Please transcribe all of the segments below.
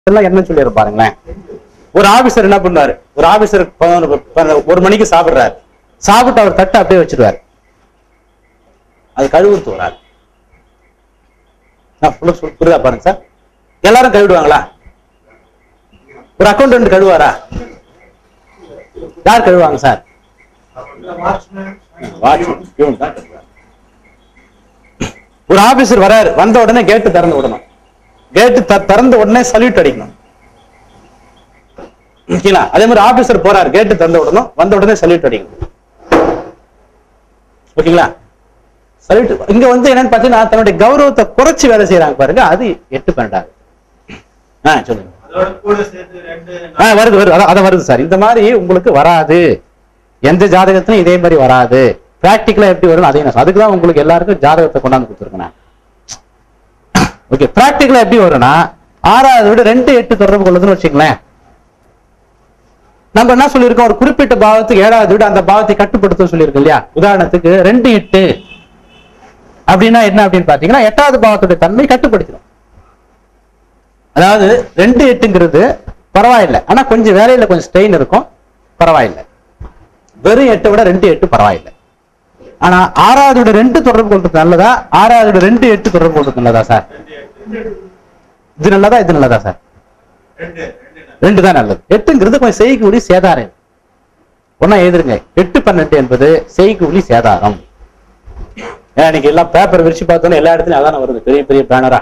எல்லாம் என்ன சொல்லி பாருங்களேன் ஒரு ஆபீசர் என்ன பண்ணாரு ஒரு ஆபீசர் ஒரு மணிக்கு சாப்பிடுறாரு சாப்பிட்டு அவர் தட்டை அப்படியே வச்சிருவாரு அது கழுவுறது வராது நான் full- full புரியுதா பாருங்க சார் எல்லாரும் கழுவிடுவாங்களா ஒரு அக்கௌண்டன்ட் கழுவாரா யார் கழுவாங்க சார் Watchman, peon தான் கழுவுவாரு. ஒரு ஆபீசர் வராரு வந்த உடனே கேட்டு திறந்து விடணும் கேட்டு திறந்த உடனே சல்யூட் அடிக்கணும் ஓகேங்களா அதே மாதிரி ஆபீசர் போறாரு கேட்டு திறந்து விடணும் வந்த உடனே சல்யூட் அடிக்கணும் ஓகேங்களா சல்யூட் இங்க வந்து என்னன்னு பாத்தீங்கன்னா தன்னுடைய கௌரவத்தை குறைச்சு வேலை செய்யறாங்க பாருங்க அது எட்டு பன்னெண்டாவது ஆ சொல்லுங்க அதோட கூட சேர்த்து ரெண்டு ஆ வருது வருது அதான் அதான் வருது சார் இந்த மாதிரி உங்களுக்கு வராது எந்த ஜாதகத்திலும் இதே மாதிரி வராது பிராக்டிக்கலா எப்படி வரும் அதையும் நான் சொல்றேன். அதுக்கு தான் உங்களுக்கு எல்லாருக்கும் ஜாதகத்தை கொண்டாந்து கொடுத்துருக்கேன் நான் ஓகே பிராக்டிக்கலா எப்படி வரும்னா ஆறாவது விட ரெண்டு எட்டு தொடர்பு கொள்ளுதுன்னு வச்சுங்களேன் நம்ம என்ன சொல்லியிருக்கோம் ஒரு குறிப்பிட்ட பாவத்துக்கு ஏழாவது விட அந்த பாவத்தை கட்டுப்படுத்த சொல்லியிருக்கோம் இல்லையா உதாரணத்துக்கு ரெண்டு எட்டு அப்படின்னா என்ன அப்படின்னு பாத்தீங்கன்னா எட்டாவது பாவத்துடைய தன்மை கட்டுப்படுத்திடும் அதாவது ரெண்டு எட்டுங்கிறது பரவாயில்லை ஆனா கொஞ்சம் வேலையில கொஞ்சம் ஸ்ட்ரெயின் இருக்கும் பரவாயில்லை வெறும் எட்டை விட ரெண்டு எட்டு பரவாயில்லை ஆனா ஆறாவது விட ரெண்டு தொடர்பு கொள்றது நல்லதா ஆறாவது விட ரெண்டு எட்டு தொடர்பு கொள்றது நல்லதா சார் ரெண்டு எட்டு இது நல்லதா இது நல்லதா சார் ரெண்டு ரெண்டு நாள். ரெண்டு தான் நல்லது எட்டுங்கிறது கொஞ்சம் செய்கூலி சேதாரம் ஒன்னா எழுதுருங்க எட்டு பன்னெண்டு என்பது செய்கூலி சேதாரம் ஏன் இன்னைக்கு எல்லாம் பேப்பர் விரிச்சு பார்த்தோன்னா எல்லா இடத்துலயும் அதான வருது பெரிய பெரிய பேனரா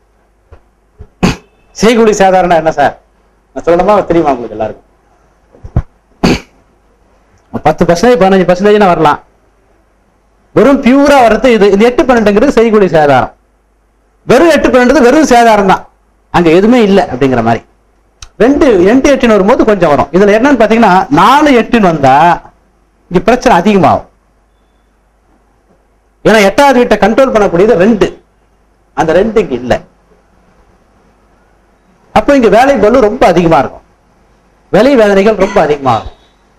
செய்கூலி சேதாரம்னா என்ன சார் நான் சொல்லணுமா தெரியுமா உங்களுக்கு எல்லாருக்கும் பத்து பர்சன்டேஜ் பதினஞ்சு பர்சன்டேஜ்னா வரலாம் வெறும் பியூரா வர்றது இது இது எட்டு பன்னெண்டுங்கிறது செய்கூலி சேதாரம் வெறும் எட்டு பன்னெண்டு வெறும் சேதாரம் தான் அங்க எதுவுமே இல்லை அப்படிங்கிற மாதிரி ரெண்டு எட்டு எட்டுன்னு வரும்போது கொஞ்சம் வரும் இதுல என்னன்னு பாத்தீங்கன்னா நாலு எட்டுன்னு வந்தா இங்க பிரச்சனை அதிகமாகும் ஏன்னா எட்டாவது வீட்டை கண்ட்ரோல் பண்ணக்கூடியது ரெண்டு அந்த ரெண்டு இங்க இல்ல அப்போ இங்க வேலை பலு ரொம்ப அதிகமா இருக்கும் விலை வேதனைகள் ரொம்ப அதிகமா இருக்கும்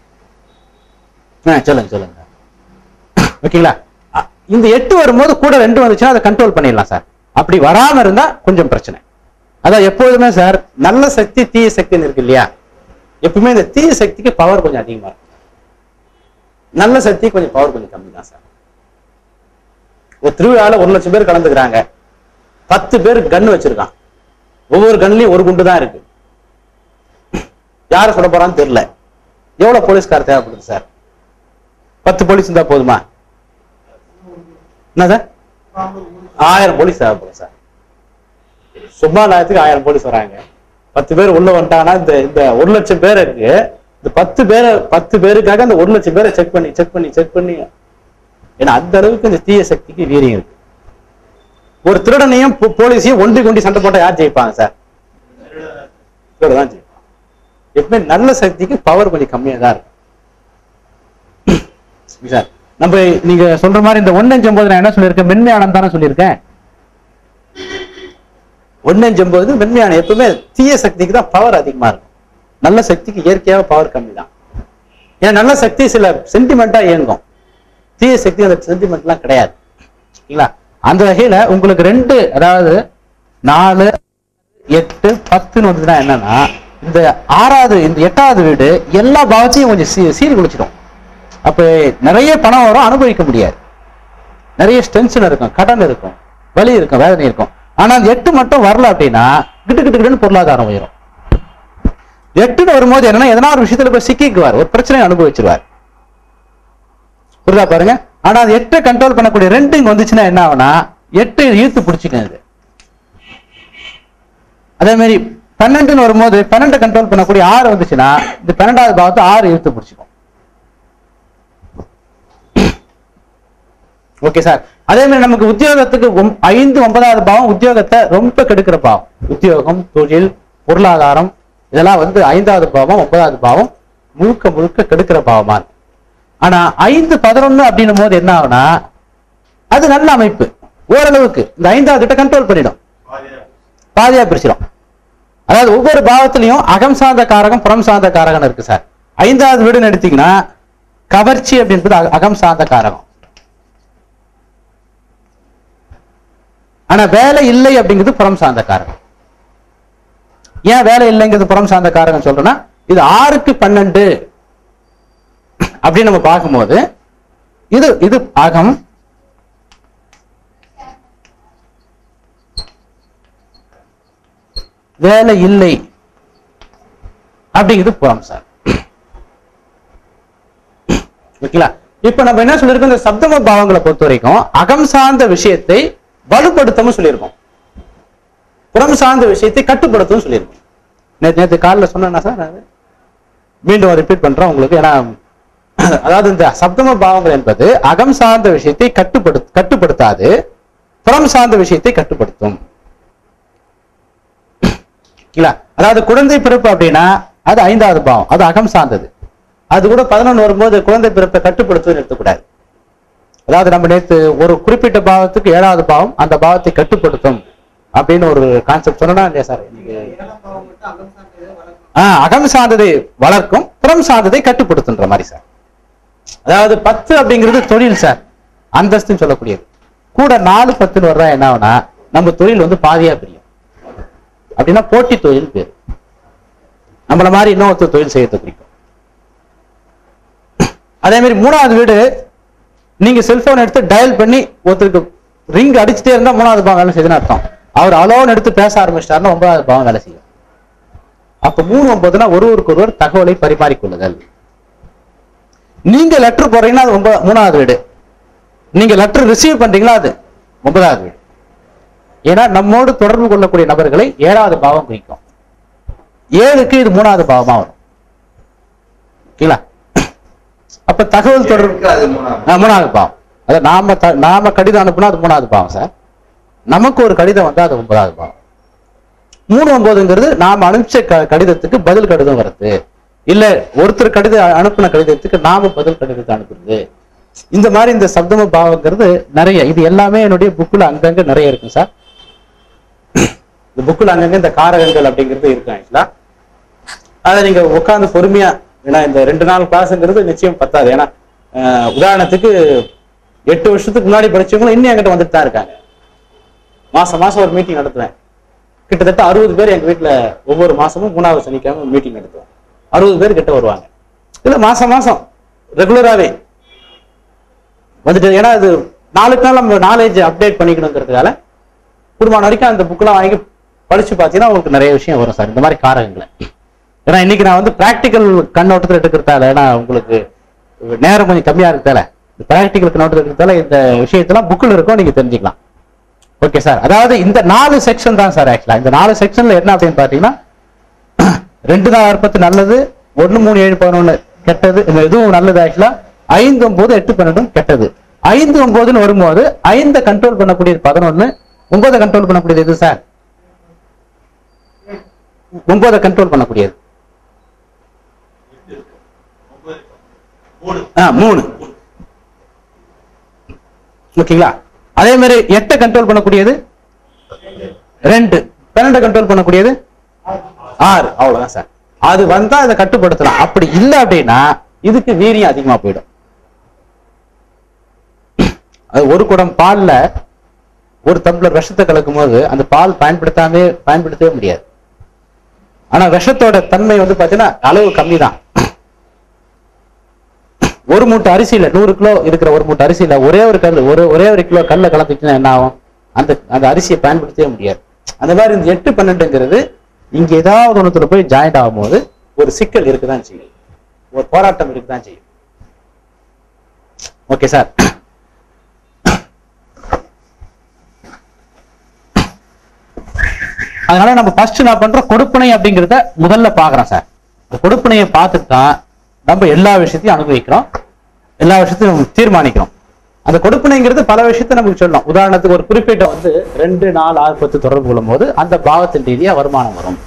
ஆ, சொல்லுங்க சொல்லுங்க ஓகேங்களா அ, இந்த எட்டு வரும்போது கூட ரெண்டு வந்துச்சுன்னா அதை கண்ட்ரோல் பண்ணிடலாம் சார் அப்படி வராம இருந்தா கொஞ்சம் பிரச்சனை அதான் எப்பொழுதுமே சார் நல்ல சக்தி தீய சக்தின்னு இருக்கு இல்லையா எப்பவுமே இந்த தீய சக்திக்கு பவர் கொஞ்சம் அதிகமா இருக்கும் நல்ல சக்தி கொஞ்சம் பவர் கொஞ்சம் கம்மி தான் சார் ஒரு திருவிழால ஒரு லட்சம் பேர் கலந்துக்கிறாங்க பத்து பேர் கன் வச்சிருக்கான் ஒவ்வொரு கன்லயும் ஒரு குண்டு தான் இருக்கு யாரை சுட போறான்னு தெரியல எவ்வளவு போலீஸ்கார் தேவைப்படுது சார் பத்து போலீஸ் இருந்தா போதுமா என்ன சார் ஆயிரம் போலீஸ் தேவைப்படும் சார் சும்மா நேரத்துக்கு ஆயிரம் போலீஸ் வராங்க பத்து பேர் உள்ள வந்துட்டாங்கன்னா இந்த இந்த ஒரு லட்சம் பேருக்கு இந்த பத்து பேரை பத்து பேருக்காக அந்த ஒரு லட்சம் பேரை செக் பண்ணி செக் பண்ணி செக் பண்ணி ஏன்னா அந்த அளவுக்கு இந்த தீய சக்திக்கு வீரியம் இருக்கு ஒரு திருடனையும் போ- போலீஸையும் ஒன்றி கொண்டி சண்டை போட்டா யார் ஜெயிப்பாங்க சார் திருடன் தான் ஜெயிப்பான் எப்பவுமே நல்ல சக்திக்கு பவர் கொஞ்சம் கம்மியா தான் இருக்கும் சார் நம்ம நீங்க சொல்ற மாதிரி இந்த ஒன்னஞ்சம்போது நான் என்ன சொல்லியிருக்கேன் மென்மையானம் தானே சொல்லியிருக்கேன் ஒன்னஞ்சம்போது மென்மையான எப்பவுமே தீய சக்திக்கு தான் பவர் அதிகமா இருக்கும் நல்ல சக்திக்கு இயற்கையாக பவர் கம்மி தான் ஏன்னா நல்ல சக்தி சில சென்டிமெண்டா இயங்கும் தீய சக்தி அந்த சென்டிமெண்ட்லாம் கிடையாது சரிங்களா அந்த வகையில உங்களுக்கு ரெண்டு அதாவது நாலு எட்டு பத்துன்னு வந்ததுன்னா என்னன்னா இந்த ஆறாவது இந்த எட்டாவது வீடு எல்லா பாவத்தையும் கொஞ்சம் சீ சீர்குலைச்சிடும் அப்ப நிறைய பணம் வரும் அனுபவிக்க முடியாது நிறைய டென்ஷன் இருக்கும் கடன் இருக்கும் வலி இருக்கும் வேதனை இருக்கும் ஆனா அந்த எட்டு மட்டும் வரல அப்படின்னா கிட்டு கிட்டு கிட்டுன்னு பொருளாதாரம் உயரும் எட்டுன்னு வரும்போது என்னன்னா எதனா ஒரு விஷயத்துல போய் சிக்கிக்குவார் ஒரு பிரச்சனையை அனுபவிச்சிருவார் புரியுதா பாருங்க ஆனா அது எட்டை கண்ட்ரோல் பண்ணக்கூடிய ரெண்டு இங்க வந்துச்சுன்னா என்ன ஆகும்னா எட்டு இழுத்து பிடிச்சிக்கிறது அதே மாதிரி பன்னெண்டுன்னு வரும்போது பன்னெண்டு கண்ட்ரோல் பண்ணக்கூடிய ஆறு வந்துச்சுன்னா இந்த பன்னெண்டாவது பாவத்தை ஆறு இழுத்து பிடிச்சிக்கும் ஓகே சார் அதே மாதிரி நமக்கு உத்தியோகத்துக்கு ஒம்- ஐந்து ஒன்பதாவது பாவம் உத்தியோகத்தை ரொம்ப கெடுக்கிற பாவம் உத்தியோகம் தொழில் பொருளாதாரம் இதெல்லாம் வந்து ஐந்தாவது பாவம் ஒன்பதாவது பாவம் முழுக்க முழுக்க கெடுக்கிற பாவமா இருக்கு ஆனா ஐந்து பதினொன்னு அப்படின்னும் போது என்ன ஆகும்னா அது நல்ல அமைப்பு ஓரளவுக்கு இந்த ஐந்தாவது கிட்ட கண்ட்ரோல் பண்ணிடும் பாதியா பாதியா பிரிச்சிடும் அதாவது ஒவ்வொரு பாவத்திலையும் அகம் சார்ந்த காரகம் புறம் சார்ந்த காரகம் இருக்கு சார் ஐந்தாவது வீடுன்னு எடுத்தீங்கன்னா கவர்ச்சி அப்படின்றது அக- அகம் சார்ந்த காரகம் ஆனா வேலை இல்லை அப்படிங்கிறது புறம் சார்ந்த காரகம் ஏன் வேலை இல்லைங்கிறது புறம் சார்ந்த காரகம் சொல்றேன்னா இது ஆறுக்கு பன்னெண்டு அப்படின்னு நம்ம பார்க்கும்போது இது இது அகம் வேலை இல்லை அப்படிங்கிறது புறம் சார் ஓகேங்களா இப்ப நம்ம என்ன சொல்லியிருக்கோம் இந்த சப்தம பாவங்களை பொறுத்த வரைக்கும் அகம் சார்ந்த விஷயத்தை வலுப்படுத்தவும் சொல்லியிருக்கோம் புறம் சார்ந்த விஷயத்தை கட்டுப்படுத்தவும் சொல்லியிருக்கோம் நேத்து நேற்று காலில் சொன்னேன்னா சார் அது மீண்டும் ரிப்பீட் பண்றேன் உங்களுக்கு ஏன்னா அதாவது இந்த சப்தம பாவங்கள் என்பது அகம் சார்ந்த விஷயத்தை கட்டுப்படு கட்டுப்படுத்தாது புறம் சார்ந்த விஷயத்தை கட்டுப்படுத்தும் இல்ல அதாவது குழந்தை பிறப்பு அப்படின்னா அது ஐந்தாவது பாவம் அது அகம் சார்ந்தது அது கூட பதினொன்று வரும்போது குழந்தை பிறப்பை கட்டுப்படுத்துவது நிறுத்தக்கூடாது அதாவது நம்ம நேத்து ஒரு குறிப்பிட்ட பாவத்துக்கு ஏழாவது பாவம் அந்த பாவத்தை கட்டுப்படுத்தும் அப்படின்னு ஒரு கான்செப்ட் சொன்னா இல்லையா சார் ஏழாம் பாவம் மட்டும் அகம் சார்ந்ததை வளர்க்கணும். ஆஹ் அகம் சார்ந்ததை வளர்க்கும் புறம் சார்ந்ததை கட்டுப்படுத்துன்ற மாதிரி சார் அதாவது பத்து அப்படிங்கிறது தொழில் சார் அந்தஸ்துன்னு சொல்லக்கூடியது கூட நாலு பத்துன்னு வர்றா என்ன ஆகும்னா நம்ம தொழில் வந்து பாதியா பிரியும் அப்படின்னா போட்டி தொழில் பேர் நம்மள மாதிரி இன்னொருத்தர் தொழில் செய்யறது குறிக்கும் அதே மாதிரி மூணாவது வீடு நீங்க செல்போன் எடுத்து டயல் பண்ணி ஒருத்தருக்கு ரிங் அடிச்சுட்டே இருந்தா மூணாவது பாவம் வேலை செய்யுதுன்னு அர்த்தம் அவர் அலோன் எடுத்து பேச ஆரம்பிச்சிட்டாருன்னா ஒன்பதாவது பாவம் வேலை செய்யும் அப்ப மூணு ஒன்பதுனா ஒருவருக்கு ஒருவர் தகவலை பரிமாறிக்கொள்ளுதல் நீங்க லெட்டர் போறீங்கன்னா அது ஒன்பது மூணாவது வீடு நீங்க லெட்டர் ரிசீவ் பண்றீங்களா அது ஒன்பதாவது வீடு ஏன்னா நம்மோடு தொடர்பு கொள்ளக்கூடிய நபர்களை ஏழாவது பாவம் குறிக்கும் ஏழுக்கு இது மூணாவது பாவமா வரும் ஓகேங்களா அப்ப தகவல் தொடர்பு அது மூணாவது ஆ, மூணாவது பாவம் அதாவது நாம த- நாம கடிதம் அனுப்புனா அது மூணாவது பாவம் சார் நமக்கு ஒரு கடிதம் வந்தா அது ஒன்பதாவது பாவம் மூணு ஒன்பதுங்கிறது நாம அனுப்பிச்ச க- கடிதத்துக்கு பதில் கடிதம் வருது இல்ல ஒருத்தர் கடிதம் அனுப்பின கடிதத்துக்கு நாம பதில் கடிதத்தை அனுப்புறது இந்த மாதிரி இந்த சப்தம பாவங்கிறது நிறைய இது எல்லாமே என்னுடைய புக்குல அங்கங்க நிறைய இருக்கு சார் இந்த புக்குல அங்கங்க இந்த காரகங்கள் அப்படிங்கிறது இருக்கு ஆக்சுவலா அதை நீங்க உட்கார்ந்து பொறுமையா ஏன்னா இந்த ரெண்டு நாள் கிளாஸ்ங்கிறது நிச்சயம் பத்தாது ஏன்னா அஹ், உதாரணத்துக்கு எட்டு வருஷத்துக்கு முன்னாடி படிச்சவங்களும் இன்னும் என்கிட்ட வந்துட்டு தான் இருக்காங்க மாசம் மாசம் ஒரு மீட்டிங் நடத்துவேன் கிட்டத்தட்ட அறுபது பேர் எங்க வீட்டுல ஒவ்வொரு மாசமும் மூணாவது சனிக்கிழமை மீட்டிங் நடத்துவேன் அறுபது பேர் கிட்ட வருவாங்க இல்ல மாசம் மாசம் ரெகுலராகவே வந்துட்டு ஏன்னா அது நாளுக்கு நாள் நம்ம நாலேஜ் அப்டேட் பண்ணிக்கணுங்கிறதுனால குடும்பம் வரைக்கும் அந்த புக்கெல்லாம் வாங்கி படிச்சு பார்த்தீங்கன்னா உங்களுக்கு நிறைய விஷயம் வரும் சார் இந்த மாதிரி காரகங்களை ஏன்னா இன்னைக்கு நான் வந்து பிராக்டிக்கல் கண்ணோட்டத்தில் எடுக்கிறதால ஏன்னா உங்களுக்கு நேரம் கொஞ்சம் கம்மியா இருக்கிறதால பிராக்டிக்கல் கண்ணோட்டத்தில் இருக்கிறதால இந்த விஷயத்தெல்லாம் புக்கில் இருக்கும் நீங்க தெரிஞ்சுக்கலாம் ஓகே சார் அதாவது இந்த நாலு செக்ஷன் தான் சார் ஆக்சுவலா இந்த நாலு செக்ஷன்ல என்ன அப்படின்னு பாத்தீங்கன்னா ரெண்டு நாள் அற்பத்து நல்லது ஒன்னு மூணு ஏழு பதினொன்னு கெட்டது இந்த இதுவும் நல்லது ஆக்சுவலா ஐந்து ஒன்பது எட்டு பன்னெண்டும் கெட்டது ஐந்து ஒன்பதுன்னு வரும்போது ஐந்தை கண்ட்ரோல் பண்ணக்கூடியது பதினொன்னு ஒன்பதை கண்ட்ரோல் பண்ணக்கூடியது எது சார் ஒன்பதை கண்ட்ரோல் பண்ணக்கூடியது ஒன்பது மூணு ஆ மூணு ஓகேங்களா அதே மாதிரி எட்டை கண்ட்ரோல் பண்ணக்கூடியது ரெண்டு பன்னெண்டை கண்ட்ரோல் பண்ணக்கூடியது ஆறு அவ்வளவுதான் சார் அது வந்தா இதை கட்டுப்படுத்தலாம் அப்படி இல்ல அப்படின்னா இதுக்கு வீரியம் அதிகமா போயிடும் அது ஒரு குடம் பால்ல ஒரு டம்ளர் விஷத்தை கலக்கும் போது அந்த பால் பயன்படுத்தாமே பயன்படுத்தவே முடியாது ஆனா விஷத்தோட தன்மை வந்து பாத்தீங்கன்னா அளவு கம்மி தான் ஒரு மூட்டை அரிசியில நூறு கிலோ இருக்கிற ஒரு மூட்டை அரிசியில ஒரே ஒரு கல் ஒரு ஒரே ஒரு கிலோ கல்ல கலந்துச்சுன்னா என்ன ஆகும் அந்த அந்த அரிசியை பயன்படுத்தவே முடியாது அந்த மாதிரி இந்த எட்டு பன்னெண்டுங்கிறது இங்க ஏதாவது ஒண்ணுத்துல போய் ஜாயிண்ட் ஆகும்போது ஒரு சிக்கல் இருக்குதான் செய்யும் ஒரு போராட்டம் இருக்குதான் செய்யும் ஓகே சார் அதனால நம்ம ஃபர்ஸ்ட் நான் பண்றோம் கொடுப்பனை அப்படிங்கிறத முதல்ல பாக்குறோம் சார் இந்த கொடுப்பனையை பார்த்துட்டு தான் நம்ம எல்லா விஷயத்தையும் அனுபவிக்கிறோம் எல்லா விஷயத்தையும் தீர்மானிக்கிறோம் அந்த கொடுப்பனைங்கிறது பல விஷயத்தை நமக்கு சொல்லலாம் உதாரணத்துக்கு ஒரு குறிப்பிட்ட வந்து ரெண்டு நாலு ஆறு பத்து தொடர்பு கொள்ளும் போது அந்த பாவத்தின் ரீதியா வருமானம் வரும்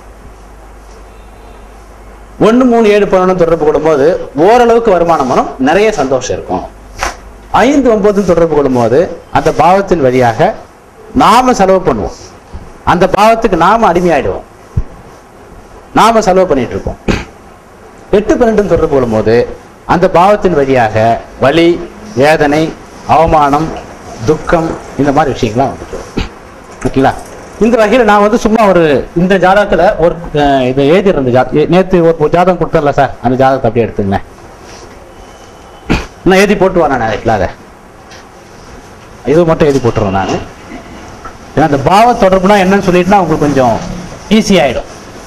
ஒண்ணு மூணு ஏழு பதினொன்று தொடர்பு கொள்ளும்போது ஓரளவுக்கு வருமானம் வரும் நிறைய சந்தோஷம் இருக்கும் ஐந்து ஒன்பது தொடர்பு கொள்ளும்போது அந்த பாவத்தின் வழியாக நாம செலவு பண்ணுவோம் அந்த பாவத்துக்கு நாம அடிமையாயிடுவோம் நாம செலவு பண்ணிட்டு இருப்போம் எட்டு பன்னெண்டு தொடர்பு கொள்ளும்போது அந்த பாவத்தின் வழியாக வலி வேதனை அவமானம் துக்கம் இந்த மாதிரி விஷயங்கள்லாம் வந்துட்டு வரும். ஓகேங்களா இந்த வகையில் நான் வந்து சும்மா ஒரு இந்த ஜாதகத்துல ஒரு அஹ், இது எழுதிருந்த ஜா நேற்று ஒரு ஒரு ஜாதகம் கொடுத்தேன்ல சார் அந்த ஜாதகத்தை அப்படியே எடுத்துங்களேன் நான் எழுதி போட்டு வரேன் நான் அதுக்குள்ள அதை இது மட்டும் எழுதி போட்டுருவேன் நான் ஏன்னா அந்த பாவ தொடர்புனா என்னன்னு சொல்லிட்டுனா உங்களுக்கு கொஞ்சம் ஈஸி ஆயிடும்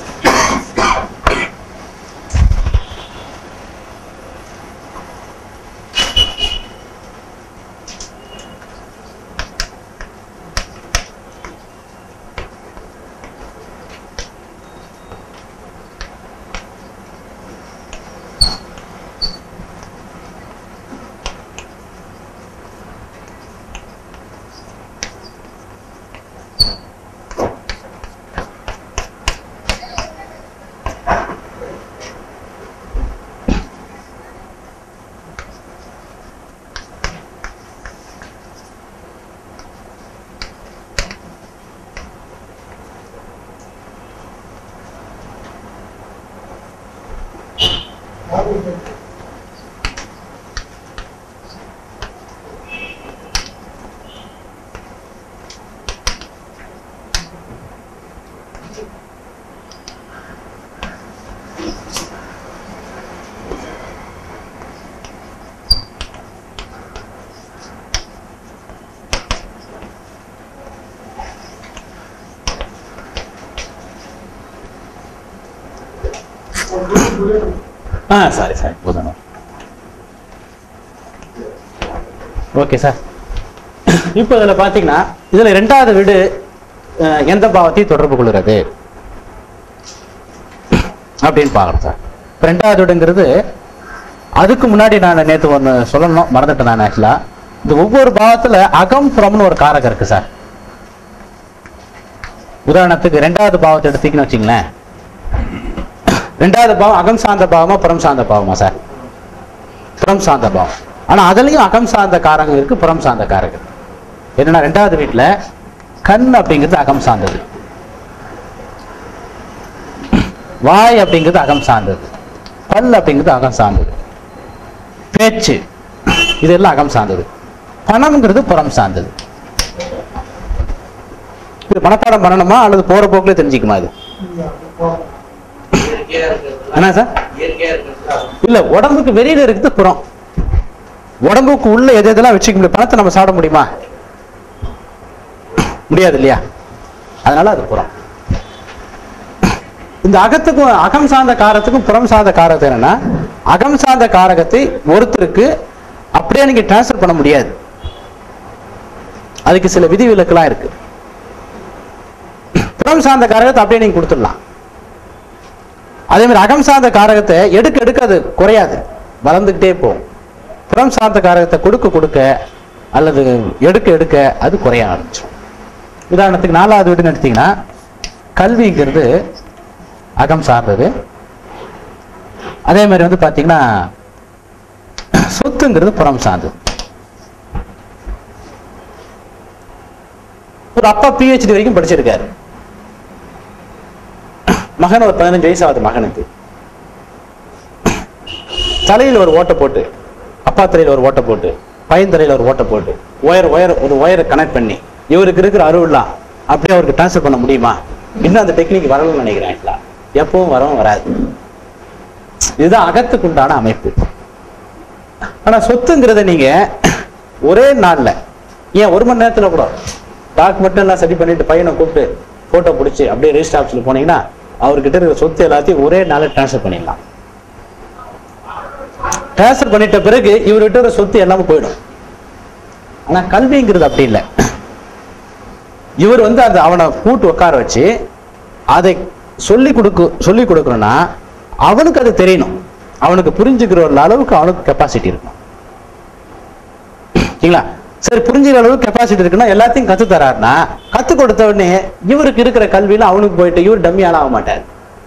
ஆ சாரி சாரி போதும் ஓகே சார் இப்போ இதில் பார்த்தீங்கன்னா இதில் ரெண்டாவது வீடு அஹ், எந்த பாவத்தை தொடர்பு கொள்கிறது அப்படின்னு பார்க்குறோம் சார் இப்போ ரெண்டாவது வீடுங்கிறது அதுக்கு முன்னாடி நான் நேற்று ஒன்று சொல்லணும் மறந்துட்டேன் நான் ஆக்சுவலாக இந்த ஒவ்வொரு பாவத்தில் அகம் புறம்னு ஒரு காரகம் இருக்கு சார் உதாரணத்துக்கு ரெண்டாவது பாவத்தை எடுத்தீங்கன்னு வச்சுங்களேன் ரெண்டாவது பாவம் அகம் சார்ந்த பாவமா புறம் சார்ந்த பாவமா சார் புறம் சார்ந்த பாவம் ஆனா அதுலயும் அகம் சார்ந்த காரகம் இருக்கு புறம் சார்ந்த காரகம் இருக்கு. என்னன்னா ரெண்டாவது வீட்டுல கண் அப்படிங்கிறது அகம் சார்ந்தது வாய் அப்படிங்கிறது அகம் சார்ந்தது பல் அப்படிங்கிறது அகம் சார்ந்தது பேச்சு இதெல்லாம் அகம் சார்ந்தது பணம்ங்கிறது புறம் சார்ந்தது இது மனப்பாடம் பண்ணணுமா அல்லது போற போக்குல தெரிஞ்சுக்குமா இது இயற்கையா இருக்கிறது என்ன சார் இயற்கையா இருக்கிறது இல்ல உடம்புக்கு வெளியில இருக்குது புறம் உடம்புக்கு உள்ள எது எதெல்லாம் வச்சுக்க முடியும் பணத்தை நம்ம சாப்பிட முடியுமா முடியாது இல்லையா அதனால அது புறம் இந்த அகத்துக்கும் அகம் சார்ந்த காரத்துக்கும் புறம் சார்ந்த காரத்தை என்னன்னா அகம் சார்ந்த காரகத்தை ஒருத்தருக்கு அப்படியே நீங்க டிரான்ஸ்ஃபர் பண்ண முடியாது அதுக்கு சில விதிவிலக்குலாம் இருக்கு புறம் சார்ந்த காரகத்தை அப்படியே நீங்க கொடுத்துடலாம் அதே மாதிரி அகம் சார்ந்த காரகத்தை எடுக்க எடுக்க அது குறையாது வளர்ந்துக்கிட்டே போகும் புறம் சார்ந்த காரகத்தை கொடுக்க கொடுக்க அல்லது எடுக்க எடுக்க அது குறைய ஆரம்பிச்சிடும் உதாரணத்துக்கு நாலாவது வீடுன்னு எடுத்தீங்கன்னா கல்விங்கிறது அகம் சார்ந்தது அதே மாதிரி வந்து பார்த்தீங்கன்னா சொத்துங்கிறது புறம் சார்ந்தது ஒரு அப்பா பிஹெச்டி வரைக்கும் படிச்சிருக்காரு மகன் ஒரு பதினஞ்சு வயசு ஆகுது மகனுக்கு தலையில் ஒரு ஓட்டை போட்டு அப்பா தலையில் ஒரு ஓட்டை போட்டு பையன் தலையில் ஒரு ஓட்டை போட்டு ஒயர் ஒயர் ஒரு ஒயரை கனெக்ட் பண்ணி இவருக்கு இருக்கிற அருவெல்லாம் அப்படியே அவருக்கு ட்ரான்ஸ்ஃபர் பண்ண முடியுமா இன்னும் அந்த டெக்னிக் வரணும்னு நினைக்கிறேன் actually. எப்பவும் வரவும் வராது இதுதான் அகத்துக்கு உண்டான அமைப்பு ஆனா சொத்துங்கிறத நீங்க ஒரே நாள்ல ஏன் ஒரு மணி நேரத்துல கூட டாக்குமெண்ட் எல்லாம் சரி பண்ணிட்டு பையனை கூப்பிட்டு போட்டோ பிடிச்சி அப்படியே ரெஜிஸ்டர் ஆஃபீஸ்ல போனீங்கன்னா அவர்கிட்ட இருக்கிற சொத்து எல்லாத்தையும் ஒரே நாள்ல ட்ரான்ஸ்ஃபர் பண்ணிடலாம் ட்ரான்ஸ்ஃபர் பண்ணிட்ட பிறகு இவர்கிட்ட இருக்கிற சொத்து எல்லாமே போயிடும் ஆனா கல்விங்கிறது அப்படி இல்லை இவர் வந்து அந்த அவனை கூட்டு உட்கார வச்சு அதை சொல்லி கொடுக்க சொல்லி கொடுக்கணும்னா அவனுக்கு அது தெரியணும் அவனுக்கு புரிஞ்சுக்கிற ஒரு அளவுக்கு அவனுக்கு கெப்பாசிட்டி இருக்கணும் சரிங்களா சரி புரிஞ்சுக்கிற அளவுக்கு கெப்பாசிட்டி இருக்குன்னா எல்லாத்தையும் கத்து தராருன்னா கத்து கொடுத்த உடனே இவருக்கு இருக்கிற கல்வியில அவனுக்கு போயிட்டு இவர் டம்மி ஆள ஆக மாட்டார்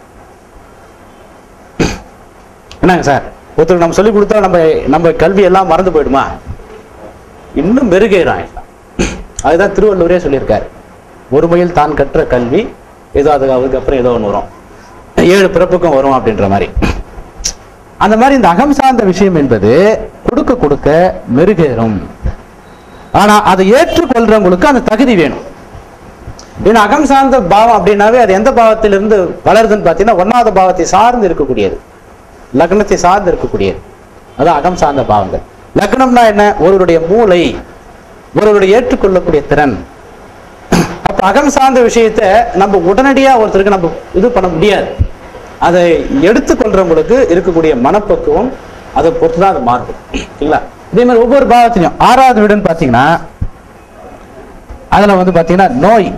என்னங்க சார் ஒருத்தருக்கு நம்ம சொல்லி கொடுத்தா நம்ம நம்ம கல்வி எல்லாம் மறந்து போயிடுமா இன்னும் மெருகேறான் எல்லாம். அதுதான் திருவள்ளுவரே சொல்லியிருக்காரு ஒருமையில் தான் கற்ற கல்வி ஏதோ அதுக்கு அதுக்கு அப்புறம் ஏதோ ஒன்று வரும் ஏழு பிறப்புக்கும் வரும் அப்படின்ற மாதிரி அந்த மாதிரி இந்த அகம் சார்ந்த விஷயம் என்பது கொடுக்க கொடுக்க மெருகேறும் ஆனா அதை ஏற்றுக்கொள்றவங்களுக்கு அந்த தகுதி வேணும் ஏன்னா அகம் சார்ந்த பாவம் அப்படின்னாவே அது எந்த பாவத்திலிருந்து வளருதுன்னு பார்த்தீங்கன்னா ஒன்னாவது பாவத்தை சார்ந்து இருக்கக்கூடியது லக்னத்தை சார்ந்து இருக்கக்கூடியது அதான் அகம் சார்ந்த பாவங்கள் லக்னம்னா என்ன ஒருவருடைய மூளை ஒருவருடைய ஏற்றுக்கொள்ளக்கூடிய திறன் அப்ப அகம் சார்ந்த விஷயத்தை நம்ம உடனடியா ஒருத்தருக்கு நம்ம இது பண்ண முடியாது அதை எடுத்துக்கொள்றவங்களுக்கு இருக்கக்கூடிய மனப்பக்குவம் அதை பொறுத்து தான் அது மாறும் சரிங்களா இதே மாதிரி ஒவ்வொரு பாவத்திலையும் ஆறாவது வீடுன்னு பார்த்தீங்கன்னா அதுல வந்து பார்த்தீங்கன்னா நோய்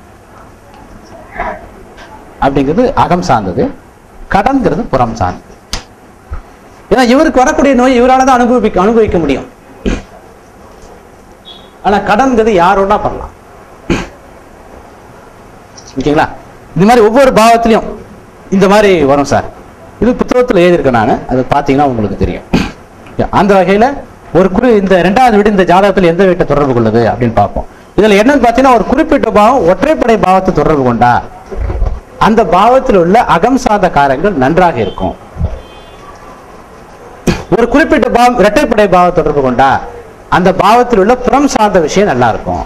அப்படிங்கிறது அகம் சார்ந்தது கடன்கிறது புறம் சார்ந்தது ஏன்னா இவருக்கு வரக்கூடிய நோய் இவரால தான் அனுபவிக்க அனுபவிக்க முடியும் ஆனா கடன்கிறது யாரோட பண்ணலாம் ஓகேங்களா இந்த மாதிரி ஒவ்வொரு பாவத்திலையும் இந்த மாதிரி வரும் சார் இது புத்தகத்தில் எழுதியிருக்கேன் நான் அது பார்த்தீங்கன்னா உங்களுக்கு தெரியும் அந்த வகையில் ஒரு குறி இந்த ரெண்டாவது வீடு இந்த ஜாதகத்தில் எந்த வீட்டை தொடர்பு கொள்ளுது அப்படின்னு பார்ப்போம் இதில் என்னன்னு பார்த்தீங்கன்னா ஒரு குறிப்பிட்ட பாவம் ஒற்றைப்படை பாவத்தை தொடர்பு கொண்டா அந்த பாவத்தில் உள்ள அகம் சார்ந்த காரங்கள் நன்றாக இருக்கும் ஒரு குறிப்பிட்ட பாவம் இரட்டைப்படை பாவ தொடர்பு கொண்டா அந்த பாவத்தில் உள்ள புறம் சார்ந்த விஷயம் நல்லா இருக்கும்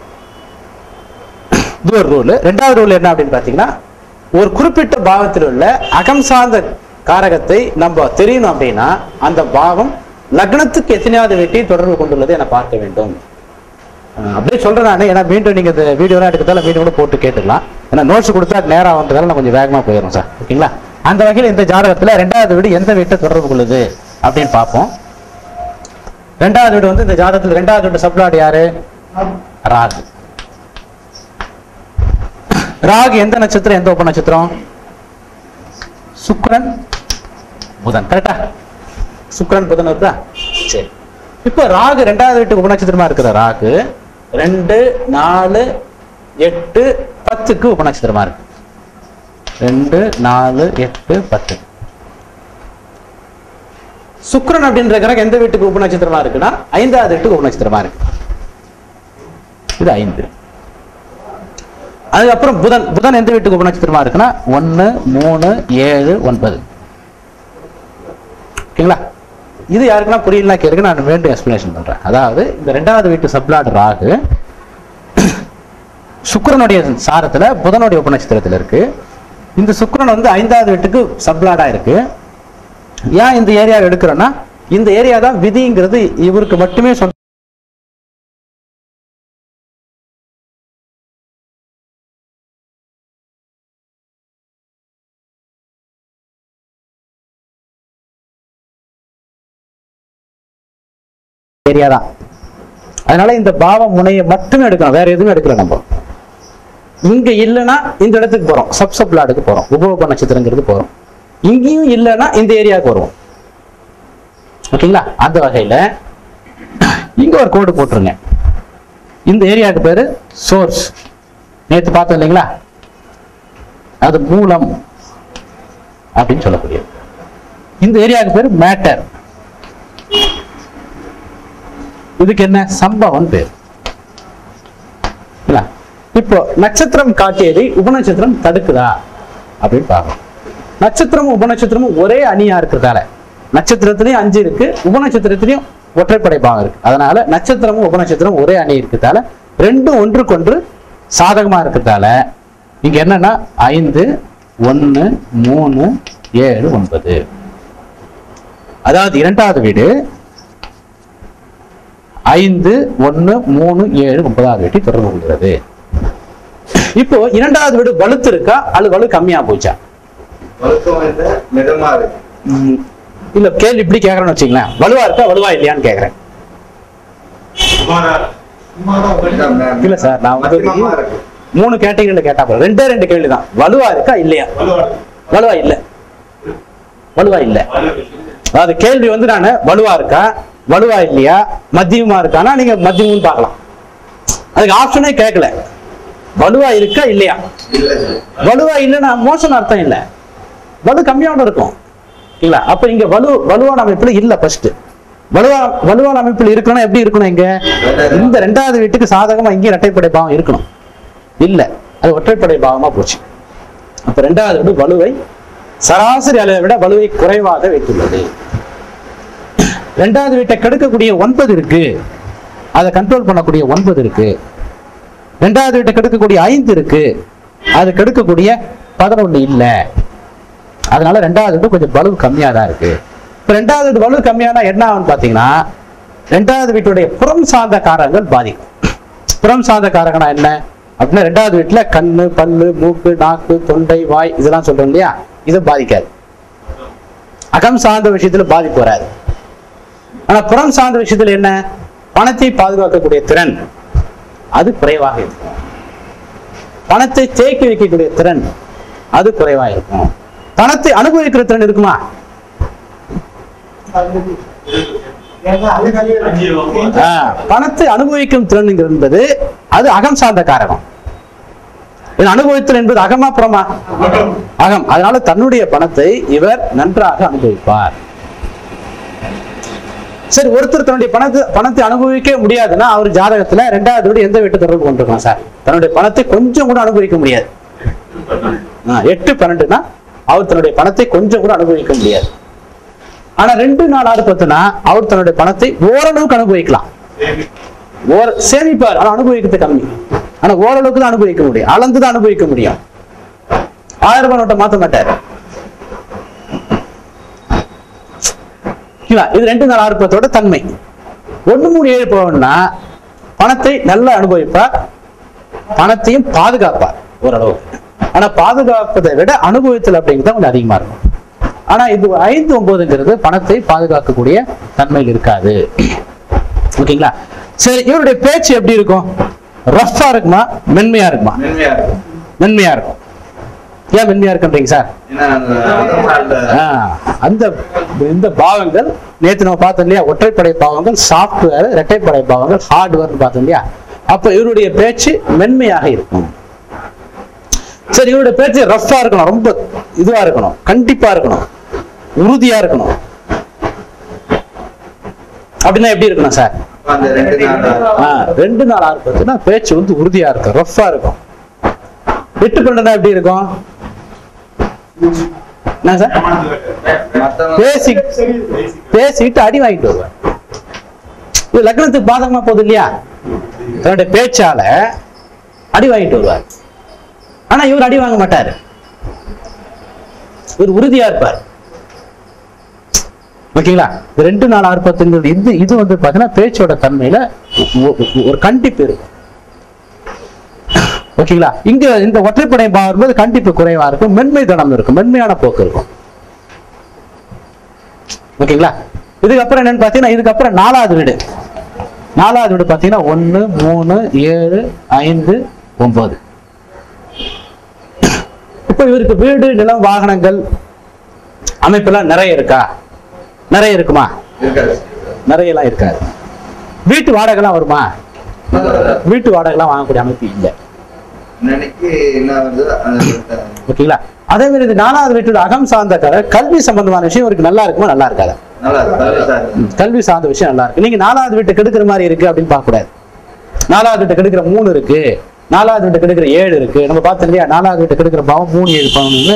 இது ஒரு ரூல் ரெண்டாவது ரூல் என்ன அப்படின்னு பார்த்தீங்கன்னா ஒரு குறிப்பிட்ட பாவத்தில் உள்ள அகம் சார்ந்த காரகத்தை நம்ம தெரியணும் அப்படின்னா அந்த பாவம் லக்னத்துக்கு எத்தனையாவது வெட்டியை தொடர்பு கொண்டுள்ளது என பார்க்க வேண்டும் அஹ் அப்படியே சொல்றேன் நான் ஏன்னா மீண்டும் நீங்க இந்த வீடியோலாம் எடுக்கிறதால மீண்டும் கூட போட்டு கேட்டுக்கலாம் ஏன்னா நோட்ஸ் கொடுத்தா நேரம் வந்ததால நான் கொஞ்சம் வேகமா போயிடும் சார் ஓகேங்களா அந்த வகையில் இந்த ஜாதகத்துல ரெண்டாவது வீடு எந்த வீட்டை தொடர்பு கொள்ளுது அப்படின்னு பார்ப்போம் ரெண்டாவது வீடு வந்து இந்த ஜாதகத்துல ரெண்டாவது வீட்டு சப்ளாட் யாரு ராகு ராகு எந்த நட்சத்திரம் எந்த உப நட்சத்திரம் சுக்கிரன் புதன் கரெக்டா சுக்கிரன் புதன் வருதா சரி இப்போ ராகு ரெண்டாவது வீட்டுக்கு உபநட்சத்திரமா இருக்கிற ராகு ரெண்டு நாலு எட்டு பத்துக்கு உபநட்சத்திரமா இருக்கு ரெண்டு நாலு எட்டு பத்து சுக்கிரன் அப்படின்ற கிரகம் எந்த வீட்டுக்கு உபநட்சத்திரமா இருக்குன்னா ஐந்தாவது வீட்டுக்கு உபநட்சத்திரமா இருக்கு இது ஐந்து அதுக்கப்புறம் புதன் புதன் எந்த வீட்டுக்கு உபநட்சத்திரமா இருக்குன்னா ஒன்னு மூணு ஏழு ஒன்பது ஓகேங்களா இது யாருக்குன்னா புரியலனா கேளுங்க நான் மீண்டும் எக்ஸ்பிளேஷன் பண்றேன் அதாவது இந்த ரெண்டாவது வீட்டு சப்ளாட் ராகு சுக்கிரனுடைய சாரத்துல புதனுடைய உபநட்சத்திரத்துல இருக்கு இந்த சுக்கிரன் வந்து ஐந்தாவது வீட்டுக்கு சப்ளாடா இருக்கு ஏன் இந்த ஏரியா எடுக்கிறோன்னா இந்த ஏரியா தான் விதிங்கிறது இவருக்கு மட்டுமே சொந்த ஏரியா தான் அதனால இந்த பாவ முனையை மட்டுமே எடுக்கணும் வேற எதுவும் எடுக்கல நம்ம இங்க இல்லைன்னா இந்த இடத்துக்கு போறோம் சப் சப்லாடுக்கு போறோம் உபோப நட்சத்திரங்கிறது போறோம் இங்கேயும் இல்லைன்னா இந்த ஏரியாவுக்கு வருவோம் ஓகேங்களா அந்த வகையில இங்க ஒரு கோடு போட்டுருங்க இந்த ஏரியாவுக்கு பேரு சோர்ஸ் நேத்து பார்த்தோம் இல்லைங்களா அது மூலம் அப்படின்னு சொல்லக்கூடியது இந்த ஏரியாவுக்கு பேரு மேட்டர் இதுக்கு என்ன சம்பவம் பேர் இல்ல? இப்போ நட்சத்திரம் காட்டியதை உபநட்சத்திரம் தடுக்குதா அப்படின்னு பார்க்கணும் நட்சத்திரமும் உபநட்சத்திரமும் ஒரே அணியா இருக்கிறதால நட்சத்திரத்திலையும் அஞ்சு இருக்கு உபநட்சத்திரத்திலையும் ஒற்றைப்படை பாகம் இருக்கு அதனால நட்சத்திரமும் உபநட்சத்திரம் ஒரே அணி இருக்கிறதால ரெண்டும் ஒன்றுக்கொன்று சாதகமா இருக்கிறதால இங்க என்னன்னா ஐந்து ஒன்னு மூணு ஏழு ஒன்பது அதாவது இரண்டாவது வீடு ஐந்து ஒன்னு மூணு ஏழு ஒன்பதாவது வீட்டை தொடர்பு கொள்கிறது இப்போ இரண்டாவது வீடு வலுத்து இருக்கா அல்லது வலு கம்மியா போச்சா வழுக்கம் இல்லை மிதமா இருக்கு ம், இல்ல கேள்வி இப்படி கேக்குறேன்னு வச்சுங்களேன் வலுவா இருக்கா வலுவா இல்லையான்னு கேக்குறேன் சுமாரா இல்ல சார் நான் வந்து மத்தியமமா இருக்கு மூணு கேட்டகரியில கேட்டா போதும் ரெண்டே ரெண்டு கேள்வி தான் வலுவா இருக்கா இல்லையா வலுவா இல்ல வலுவா இல்ல அதாவது கேள்வி வந்து நான் வலுவா இருக்கா வலுவா இல்லையா மத்தியமா இருக்கானா நீங்க மத்தியமும் பார்க்கலாம் அதுக்கு ஆப்ஷனே கேட்கல வலுவா இருக்கா இல்லையா இல்ல சார் வலுவா இல்லைன்னா மோசம் அர்த்தம் இல்ல வலு கம்மியோட இருக்கும் இல்ல அப்ப இங்க வலு வலுவான அமைப்புல இல்ல ஃபர்ஸ்ட் வலுவா வலுவான அமைப்புல இருக்கணும் எப்படி இருக்கணும் இங்க இந்த ரெண்டாவது வீட்டுக்கு சாதகமா இங்கே இரட்டைப்படை பாவம் இருக்கணும் இல்ல அது ஒற்றைப்படை பாவமா போச்சு அப்ப ரெண்டாவது வீடு வலுவை சராசரி அளவை விட வலுவை குறைவாக வைத்துள்ளது ரெண்டாவது வீட்டை கெடுக்கக்கூடிய ஒன்பது இருக்கு அதை கண்ட்ரோல் பண்ணக்கூடிய ஒன்பது இருக்கு ரெண்டாவது வீட்டை கெடுக்கக்கூடிய ஐந்து இருக்கு அது கெடுக்கக்கூடிய பதினொன்னு இல்ல அதனால ரெண்டாவது வீடு கொஞ்சம் பலு கம்மியா தான் இருக்கு இப்ப ரெண்டாவது வீடு பலு கம்மியானா என்ன ஆகும்னு பாத்தீங்கன்னா ரெண்டாவது வீட்டுடைய புறம் சார்ந்த காரங்கள் பாதிக்கும் புறம் சார்ந்த காரகனா என்ன அப்படின்னா ரெண்டாவது வீட்டுல கண்ணு பல்லு மூக்கு நாக்கு தொண்டை வாய் இதெல்லாம் சொல்றோம் இல்லையா இது பாதிக்காது அகம் சார்ந்த விஷயத்துல பாதிப்பு வராது ஆனா புறம் சார்ந்த விஷயத்துல என்ன பணத்தை பாதுகாக்கக்கூடிய திறன் அது குறைவாக இருக்கும் பணத்தை தேக்கி வைக்கக்கூடிய திறன் அது குறைவா இருக்கும் பணத்தை அனுபவிக்கிற திறன் இருக்குமா ஆ, பணத்தை அனுபவிக்கும் திறன் என்பது அது அகம் சார்ந்த காரகம் இது அனுபவித்தல் என்பது அகமா புறமா அகம் அதனால தன்னுடைய பணத்தை இவர் நன்றாக அனுபவிப்பார் சரி ஒருத்தர் தன்னுடைய பணத்தை பணத்தை அனுபவிக்க முடியாதுன்னா அவர் ஜாதகத்துல ரெண்டாவது வீடு எந்த வீட்டு தொடர்பு கொண்டிருக்கலாம் சார் தன்னுடைய பணத்தை கொஞ்சம் கூட அனுபவிக்க முடியாது ஆ, எட்டு பன்னெண்டுனா அவர் தன்னுடைய பணத்தை கொஞ்சம் கூட அனுபவிக்க முடியாது ஆனா ரெண்டு நாள் ஆறு பத்துனா அவர் தன்னுடைய பணத்தை ஓரளவுக்கு அனுபவிக்கலாம் ஓர சேமிப்பார் ஆனா அனுபவிக்கிறது கம்மி ஆனா ஓரளவுக்கு தான் அனுபவிக்க முடியும் அளந்து தான் அனுபவிக்க முடியும் ஆயிரம் ரூபாய் நோட்டை மாத்த மாட்டார் ஓகேவா? இது ரெண்டு நாள் ஆர்ப்பத்தோட தன்மை ஒண்ணு மூணு ஏழு பவுன்னா பணத்தை நல்லா அனுபவிப்பார் பணத்தையும் பாதுகாப்பார் ஓரளவுக்கு ஆனா பாதுகாப்பதை விட அனுபவித்தல் அப்படிங்கிறது கொஞ்சம் அதிகமா இருக்கும் ஆனா இது ஐந்து ஒன்பதுங்கிறது பணத்தை பாதுகாக்கக்கூடிய தன்மையில் இருக்காது ஓகேங்களா சரி இவருடைய பேச்சு எப்படி இருக்கும் ரஃபா இருக்குமா மென்மையா இருக்குமா மென்மையா இருக்கும் மென்மையா இருக்கும் ஏன் மென்மையா இருக்குன்றீங்க சார் ஏன்னா அந்த அகம் சார்ந்த ஆ, அந்த இந்த பாவங்கள் நேத்து நம்ம பார்த்தோம் இல்லையா ஒற்றைப்படை பாவங்கள் சாஃப்ட்வேர் இரட்டைப்படை பாவங்கள் ஹார்ட்வேர் பார்த்தோம் இல்லையா அப்ப இவருடைய பேச்சு மென்மையாக இருக்கும் சரி இவருடைய பேச்சு ரஃப்பா இருக்கணும் ரொம்ப இதுவா இருக்கணும் கண்டிப்பா இருக்கணும் உறுதியா இருக்கணும் அப்படின்னா எப்படி இருக்கணும் சார் அந்த ரெண்டு நாள் ஆ, ரெண்டு நாள் ஆறு பத்துனா பேச்சு வந்து உறுதியா இருக்கும் ரஃப்பா இருக்கும் எட்டு பன்னெண்டுனா எப்படி இருக்கும் என்ன சார் மத்தவங்க பேசி பேசிட்டு அடி வாங்கிட்டு வருவார் இது லக்னத்துக்கு பாதகமா போகுது இல்லையா தன்னுடைய பேச்சால அடி வாங்கிட்டு வருவார் ஆனா இவர் அடி வாங்க மாட்டாரு இவர் உறுதியா இருப்பார் ஓகேங்களா இது ரெண்டு நாள் ஆர்ப்பத்துங்கிறது இது இது வந்து பாத்தீங்கன்னா பேச்சோட தன்மையில ஒ- ஒ- ஒரு கண்டிப்பு இருக்கும் ஓகேங்களா இங்க இந்த ஒற்றைப்படை பாவம் போது கண்டிப்பு குறைவா இருக்கும் மென்மை தனம் இருக்கும் மென்மையான போக்கு இருக்கும் ஓகேங்களா இதுக்கப்புறம் என்னன்னு பார்த்தீங்கன்னா இதுக்கப்புறம் நாலாவது வீடு நாலாவது வீடு பார்த்தீங்கன்னா ஒன்று மூணு ஏழு ஐந்து ஒன்பது இப்போ இவருக்கு வீடு நிலம் வாகனங்கள் அமைப்பெல்லாம் நிறைய இருக்கா நிறைய இருக்குமா இருக்காது நிறைய எல்லாம் இருக்காது வீட்டு வாடகைலாம் வருமா வீட்டு வாடகைலாம் வாங்கக்கூடிய அமைப்பு இல்லை இன்னைக்கு என்ன வந்து அந்த ஓகேங்களா அதே மாதிரி இது நாலாவது வீட்டோட அகம் சார்ந்த கதை கல்வி சம்பந்தமான விஷயம் இவருக்கு நல்லா இருக்குமா நல்லா இருக்காதா நல்லா இருக்கு கல்வி சார் ம், கல்வி சார்ந்த விஷயம் நல்லா இருக்கு நீங்க நாலாவது வீட்டு கெடுக்கிற மாதிரி இருக்கு அப்படின்னு பார்க்க கூடாது நாலாவது வீட்டு கெடுக்கிற மூணு இருக்கு நாலாவது வீட்டு கெடுக்கிற ஏழு இருக்கு நம்ம பார்த்தோம் இல்லையா நாலாவது வீட்டு கெடுக்கிற பாவம் மூணு ஏழு பாவம்னு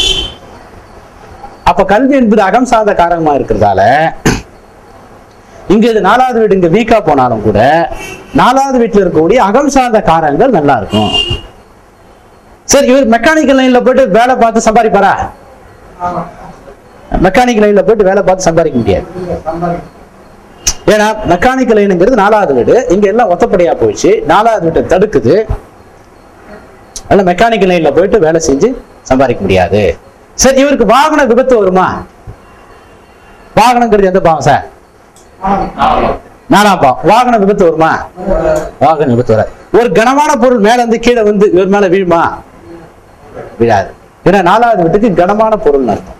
அப்ப கல்வி என்பது அகம் சார்ந்த காரணமா இருக்கிறதால இங்க இது நாலாவது வீடு இங்க வீக்கா போனாலும் கூட நாலாவது வீட்டுல இருக்கக்கூடிய அகம் சார்ந்த காரங்கள் நல்லா இருக்கும் சரி இவர் மெக்கானிக்கல் லைன்ல போயிட்டு வேலை பார்த்து சம்பாதிப்பாரா மெக்கானிக்கல் லைன்ல போயிட்டு வேலை பார்த்து சம்பாதிக்க முடியாது ஏன்னா மெக்கானிக்கல் லைனுங்கிறது நாலாவது வீடு இங்க எல்லாம் ஒத்தப்படியா போயிடுச்சு நாலாவது வீட்டை தடுக்குது அதனால மெக்கானிக்கல் லைன்ல போயிட்டு வேலை செஞ்சு சம்பாதிக்க முடியாது சரி இவருக்கு வாகன விபத்து வருமா வாகனங்கிறது எந்த பாவம் சார் நாலாம் பாவம் வாகன விபத்து வருமா வாகன விபத்து வராது ஒரு கனமான பொருள் மேல இருந்து கீழே வந்து இவர் மேல வீழுமா விழாது ஏன்னா நாலாவது வீட்டுக்கு கனமான பொருள் அர்த்தம்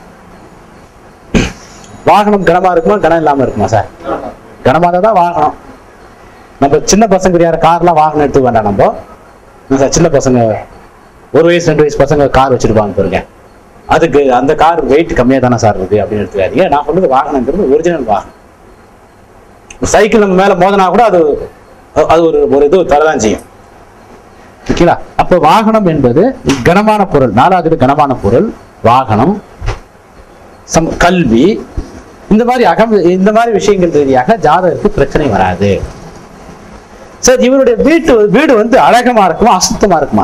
வாகனம் கனமா இருக்குமா கனம் இல்லாம இருக்குமா சார் கனமா தான் வாகனம் நம்ம சின்ன பசங்க யார் கார்லாம் வாகனம் எடுத்து வேண்டாம் நம்ம என்ன சார் சின்ன பசங்க ஒரு வயசு ரெண்டு வயசு பசங்க கார் வச்சிருப்பாங்க பாருங்க அதுக்கு அந்த கார் வெயிட் கம்மியா தானே சார் இருக்கு அப்படின்னு எடுத்துக்காதீங்க நான் சொல்றது வாகனங்கிறது ஒரிஜினல் வாகனம் சைக்கிள் நம்ம மேல மோதினா கூட அது அது ஒரு ஒரு இது தரதான் செய்யும் ஓகேங்களா அப்போ வாகனம் என்பது கனமான பொருள் நாலாவது கனமான பொருள் வாகனம் சம் கல்வி இந்த மாதிரி அகம் இந்த மாதிரி விஷயங்கள் ரீதியாக ஜாதகருக்கு பிரச்சனை வராது சார் இவருடைய வீட்டு வீடு வந்து அழகமா இருக்குமா அசுத்தமா இருக்குமா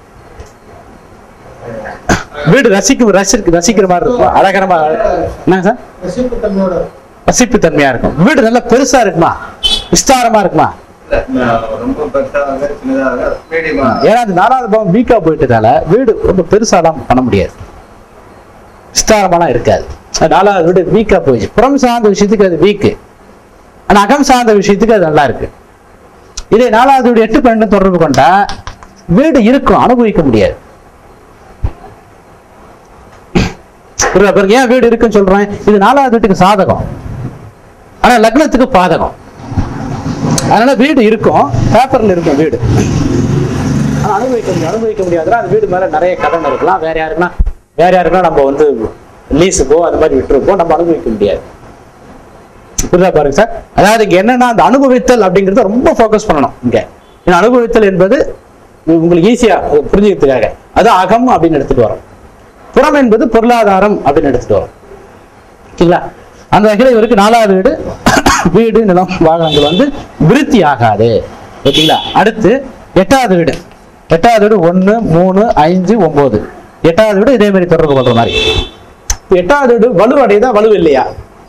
வீடு ரசிக்கும் ரசிக்க ரசிக்கிற மாதிரி இருக்கும் அழகரமா என்ன சார் ரசிப்பு தன்மையோட ரசிப்பு தன்மையா இருக்கும் வீடு நல்லா பெருசா இருக்குமா விஸ்தாரமா இருக்குமா இல்ல, ரொம்ப பெருசாக சின்னதாக மீடியமா ஏன்னா அந்த நாலாவது பாவம் வீக்கா போயிட்டதால வீடு ரொம்ப பெருசாலாம் பண்ண முடியாது விஸ்தாரமாலாம் இருக்காது அது நாலாவது வீடு வீக்கா போயிடுச்சு புறம் சார்ந்த விஷயத்துக்கு அது வீக்கு ஆனா அகம் சார்ந்த விஷயத்துக்கு அது நல்லா இருக்கு இதே நாலாவது வீடு எட்டு பன்னெண்டு தொடர்பு கொண்டா வீடு இருக்கும் அனுபவிக்க முடியாது புரியுதா பாருங்க ஏன் வீடு இருக்குன்னு சொல்றேன் இது நாலாவது வீட்டுக்கு சாதகம் ஆனா லக்னத்துக்கு பாதகம் அதனால வீடு இருக்கும் பேப்பர்ல இருக்கும் வீடு ஆனா அனுபவிக்க முடியாது அனுபவிக்க முடியாதுன்னா அந்த வீடு மேல நிறைய கடன் இருக்கலாம் வேற யாருக்குன்னா வேற யாருக்குன்னா நம்ம வந்து லீஸுக்கோ அந்த மாதிரி விட்டுருப்போம் நம்ம அனுபவிக்க முடியாது புரியுதா பாருங்க சார் அதாவது இங்க என்னன்னா அந்த அனுபவித்தல் அப்படிங்கறத ரொம்ப ஃபோக்கஸ் பண்ணணும் இங்க ஏன்னா அனுபவித்தல் என்பது உ- உங்களுக்கு ஈஸியா புரிஞ்சுக்கிறதுக்காக அது அகம் அப்படின்னு எடுத்துட்டு வரோம் புறம் என்பது பொருளாதாரம் அப்படின்னு எடுத்துட்டு வரோம் ஓகேங்களா அந்த வகையில் இவருக்கு நாலாவது வீடு வீடு நிலம் வாகனங்கள் வந்து விருத்தி ஆகாது ஓகேங்களா அடுத்து எட்டாவது வீடு எட்டாவது வீடு ஒன்று மூணு அஞ்சு ஒன்பது எட்டாவது வீடு இதே மாதிரி தொடர்பு கொள்ற மாதிரி இப்ப எட்டாவது வீடு வலுவடையதா வலு இல்லையா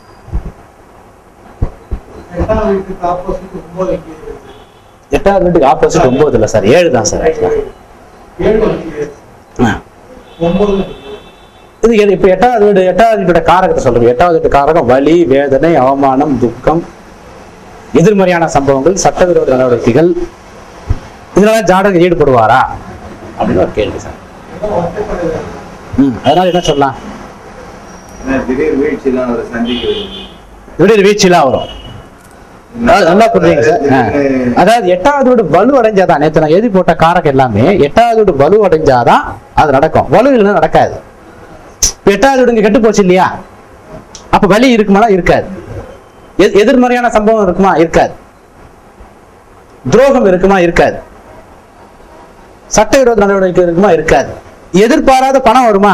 எட்டாம் வீட்டுக்கு ஆப்போசிட் ஒன்பது இங்கே இருக்கு. எட்டாவது வீட்டுக்கு ஆப்போசிட் ஒன்பது இல்லை சார் ஏழு தான் சார் ஏழு இருக்கு. ஆ. ஒன்பது இருக்கு. இது எது- இப்ப எட்டாவது வீடு எட்டாவது வீட்டோட காரகத்தை சொல்றேன் எட்டாவது வீட்டு காரகம் வலி வேதனை அவமானம் துக்கம் எதிர்மறையான சம்பவங்கள் சட்டவிரோத நடவடிக்கைகள் இதனால ஜாடகம் ஈடுபடுவாரா அப்படின்னு ஒரு கேள்வி சார் இன்னும் வருத்தப்படுது. ம் அதனால என்ன சொல்லலாம் ஏன்னா திடீர் வீழ்ச்சிலாம் அவர் சந்திக்கிறது திடீர் வீழ்ச்சிலாம் வரும் அதாவது நல்லா புரியுங்க சார் ஆ. திடீர்னு அதாவது எட்டாவது வீடு வலு அடைஞ்சாதான் நேற்று நான் எழுதி போட்ட காரகம் எல்லாமே எட்டாவது வீடு வலு அடைஞ்சாதான் அது நடக்கும் வலு இல்லைன்னா நடக்காது இப்ப எட்டாவது வீடு இங்க கெட்டு போச்சு இல்லையா அப்ப வலி இருக்குமானா இருக்காது எ- எதிர்மறையான சம்பவம் இருக்குமா இருக்காது துரோகம் இருக்குமா இருக்காது சட்டவிரோத நடவடிக்கை இருக்குமா இருக்காது எதிர்பாராத பணம் வருமா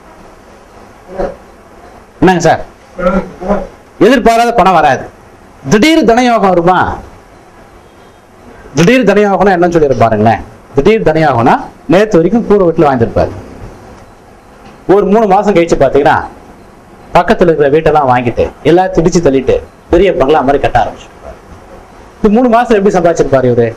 என்னங்க சார் எதிர்பாராத பணம் வராது திடீர் தனயோகம் வருமா திடீர் தனயோகம்னா என்னன்னு சொல்லி பாருங்களேன் திடீர் தனயோகம்னா நேத்து வரைக்கும் கூரை வீட்டுல வாங்கியிருப்பாரு ஒரு மூணு மாசம் கழிச்சு பாத்தீங்கன்னா பக்கத்துல இருக்கிற வீட்டெல்லாம் வாங்கிட்டு எல்லாத்தையும் இடிச்சு தள்ளிட்டு பெரிய பங்களா மாதிரி கட்ட ஆரம்பிச்சு இந்த மூணு மாசம் எப்படி சம்பாதிச்சிருப்பாரு இவரு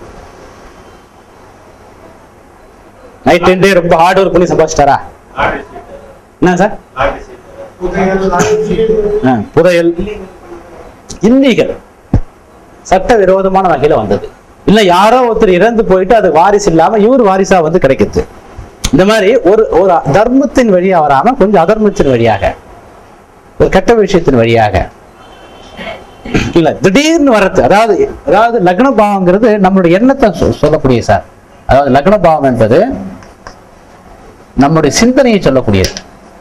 நைட் டென் டே ரொம்ப ஹார்ட் ஒர்க் பண்ணி சம்பாதிச்சிட்டாரா என்ன சார் புதையல், லாட்ஜி, ஆ, புதையல் இல்லீகல் சட்ட விரோதமான வகையில வந்தது இல்ல யாரோ ஒருத்தர் இறந்து போயிட்டு அது வாரிசு இல்லாம இவர் வாரிசா வந்து கிடைக்குது இந்த மாதிரி ஒரு ஒரு தர்மத்தின் வழியா வராம கொஞ்சம் அதர்மத்தின் வழியாக ஒரு கெட்ட விஷயத்தின் வழியாக இல்ல திடீர்னு வர்றது அதாவது அதாவது லக்ன பாவங்கிறது நம்மளுடைய எண்ணத்தை சொ- சொல்லக்கூடிய சார் அதாவது லக்ன பாவம் என்பது நம்முடைய சிந்தனையை சொல்லக்கூடியது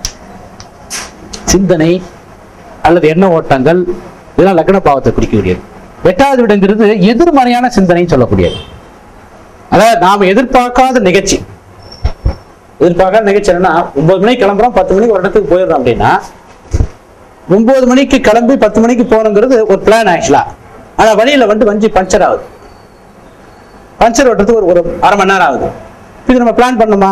சிந்தனை அல்லது எண்ண ஓட்டங்கள் இதெல்லாம் லக்ன பாவத்தை குறிக்கக்கூடியது எட்டாவது வீடுங்கிறது எதிர்மறையான சிந்தனைன்னு சொல்லக்கூடியது அதாவது நாம எதிர்பார்க்காத நிகழ்ச்சி எதிர்பார்க்காத நிகழ்ச்சி என்னன்னா ஒன்பது மணிக்கு கிளம்புறோம் பத்து மணிக்கு ஒரு இடத்துக்கு போயிடுறோம் அப்படின்னா ஒன்பது மணிக்கு கிளம்பி பத்து மணிக்கு போகணுங்கிறது ஒரு பிளான் ஆக்சுவலா ஆனா வழியில வந்து வண்டி பஞ்சர் ஆகுது பஞ்சர் ஓட்டுறதுக்கு ஒரு ஒரு அரை மணி நேரம் ஆகுது இது நம்ம பிளான் பண்ணுமா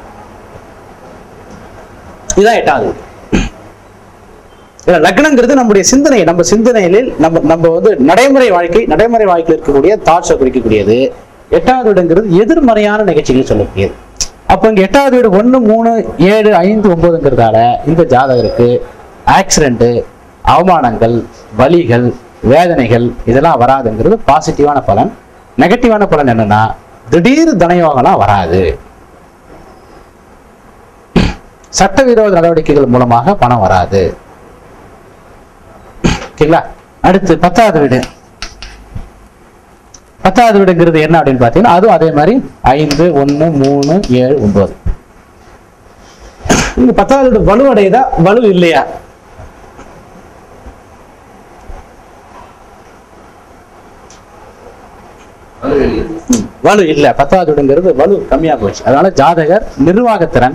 இதுதான் எட்டாவது வீடு. இல்ல லக்னங்கிறது நம்முடைய சிந்தனை நம்ம சிந்தனையில் நம்ம நம்ம வந்து நடைமுறை வாழ்க்கை நடைமுறை வாழ்க்கையில் இருக்கக்கூடிய தாட்ஸை குறிக்கக்கூடியது எட்டாவது வீடுங்கிறது எதிர்மறையான நிகழ்ச்சிகள் சொல்லக்கூடியது அப்போ இங்க எட்டாவது வீடு ஒன்று மூணு ஏழு ஐந்து ஒன்பதுங்கிறதால இந்த ஜாதகருக்கு ஆக்சிடென்ட் அவமானங்கள் வலிகள் வேதனைகள் இதெல்லாம் வராதுங்கிறது பாசிட்டிவான பலன் நெகட்டிவான பலன் என்னன்னா திடீர் தனயோகம்லாம் வராது சட்டவிரோத நடவடிக்கைகள் மூலமாக பணம் வராது ஓகேங்களா அடுத்து பத்தாவது வீடு பத்தாவது வீடுங்கிறது என்ன அப்படின்னு பார்த்தீங்கன்னா அதுவும் அதே மாதிரி ஐந்து ஒன்று மூணு ஏழு ஒன்பது இங்க பத்தாவது வீடு வலுவடையுதா வலு இல்லையா அது வெளியே. வலு இல்ல பத்தாவது வீடுங்கிறது வலு கம்மியா போச்சு அதனால ஜாதகர் நிர்வாகத்திறன்